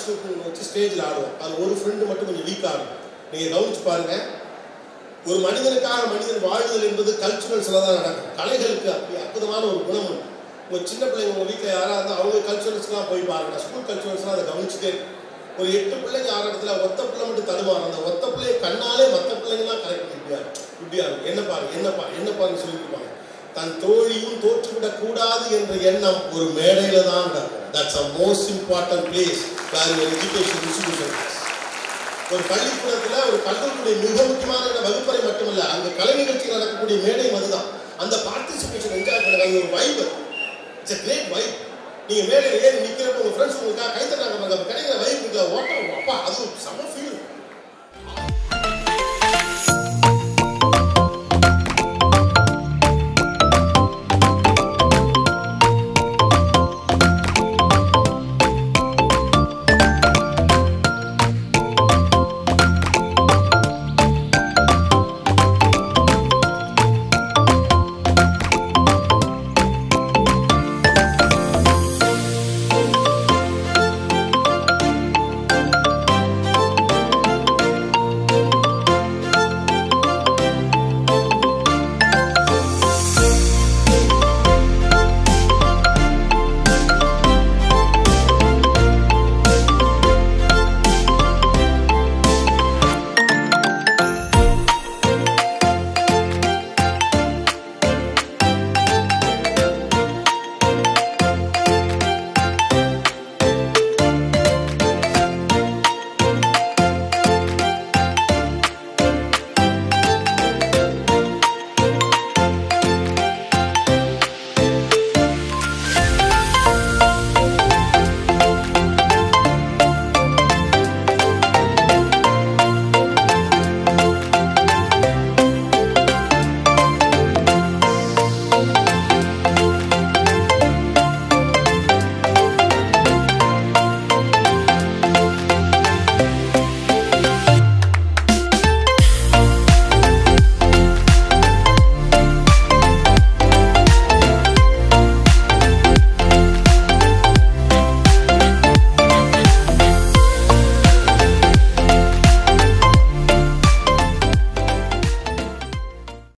Student வச்சு ஸ்டேஜில் ஆடுவோம் அது ஒரு ஃப்ரெண்டு மட்டும் கொஞ்சம் வீக் ஆகும் நீங்கள் கவனிச்சு பாருங்க ஒரு மனிதனுக்காக மனிதன் வாழுதல் என்பது கல்ச்சுரல்ஸில் தான் நடக்கும் கலைகளுக்கு அப்படி அற்புதமான ஒரு குணம் உண்டு உங்கள் சின்ன பிள்ளைங்க உங்கள் வீட்டில் யாராக இருந்தால் அவங்க கல்ச்சுரல்ஸ்லாம் போய் பாருங்க ஸ்கூல் கல்ச்சுரல்ஸ்லாம் அதை கவனிச்சுட்டே இருக்கு. ஒரு எட்டு பிள்ளைங்க ஆறு இடத்துல ஒத்த பிள்ளை மட்டும் தடுமாறும் அந்த ஒத்த பிள்ளையை கண்ணாலே மற்ற பிள்ளைங்கலாம் கரெக்ட் பண்ணி இப்படியா இப்படியா இருக்கும் என்ன பாரு என்ன பாரு என்ன பாருன்னு சொல்லியிருப்பாங்க தன் தோழியும் தோற்றுவிடக் கூடாது என்ற எண்ணம் ஒரு மேடையில தான் நடக்கும் that's a most important place where education institution ஒரு பள்ளிக்கூடத்துல ஒரு கல்லூரியுடைய மிக முக்கியமான இடம் வகுப்பறை மட்டுமல்ல அங்க கலை நிகழ்ச்சி நடக்கக்கூடிய மேடை அதுதான் அந்த பார்ட்டிசிபேஷன் என்ஜாய் பண்ணுங்க அது ஒரு vibe it's a great vibe நீங்க மேலே ஏறி நிக்கிறப்ப உங்க ஃப்ரெண்ட்ஸ் உங்களுக்காக கை தட்டாங்க பாருங்க அப்ப கிடைக்கிற வைப் இருக்கு ஓட்டம் அப்பா அது ஒரு செம ஃபீல்